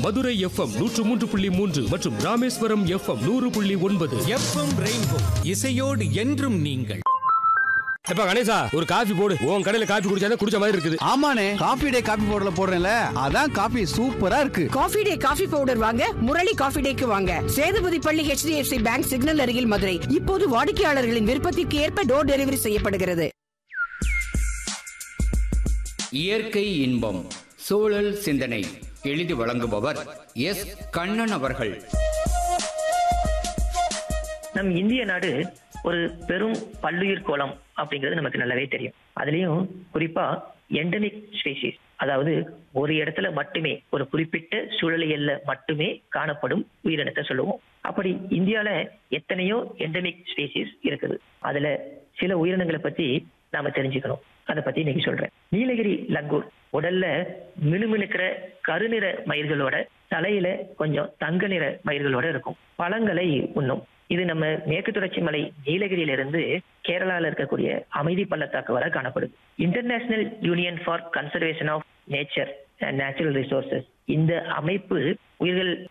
Madurai FM நூற்று மூன்று புள்ளி மூன்று மற்றும் ராமேஸ்வரம் எஃப்எம் நூறு புள்ளி ஒன்பது எஃப்எம் ரெயின்போ இசையோடு என்றும் நீங்கள் எப்ப கணேசா ஒரு காஃபி போடு உன் கடையில காஃபி குடிச்சா குடிச்ச மாதிரி இருக்குது ஆமாண்ணே காபி டே காபி பவுடர்ல போடுறேன்ல அதான் காபி சூப்பரா இருக்கு காஃபி டே காஃபி பவுடர் வாங்க முரளி காஃபி டேக்கு வாங்க சேதுபதி பள்ளி HDFC பேங்க் சிக்னல் அருகில் மதுரை இப்போது வாடிக்கையாளர்களின் விருப்பத்திற்கு ஏற்ப டோர் டெலிவரி செய்யப்படுகிறது இயற்கை இன்பம் சூழல் சிந்தனை எழுதி வழங்குபவர் எஸ் கண்ணன் அவர்கள் நம் இந்திய நாடு ஒரு பெரும் பல்லுயிர் கோலம் அப்படிங்கிறது நமக்கு நல்லாவே தெரியும் அதுலயும் குறிப்பா எண்டமிக் ஸ்பீசிஸ் அதாவது ஒரு இடத்துல மட்டுமே ஒரு குறிப்பிட்ட சூழலியல்ல மட்டுமே காணப்படும் உயிரினத்தை சொல்லுவோம் அப்படி இந்தியால எத்தனையோ எண்டமிக் ஸ்பீசிஸ் இருக்குது அதுல சில உயிரினங்களை பத்தி நாம தெரிஞ்சுக்கணும் அதை பத்தி இன்னைக்கு சொல்றேன் நீலகிரி லங்கூர் உடல்ல மினுமினுக்கிற கருநிற மயிர்களோட தலையில கொஞ்சம் தங்க நிற மயிர்களோட இருக்கும் பழங்களை உண்ணும் இது நம்ம மேற்கு தொடர்ச்சி மலை நீலகிரியில இருந்து கேரளால இருக்கக்கூடிய அமைதி பள்ளத்தாக்கு வரை காணப்படுது international union for conservation of nature and natural resources இந்த அமைப்பு உயிர்கள்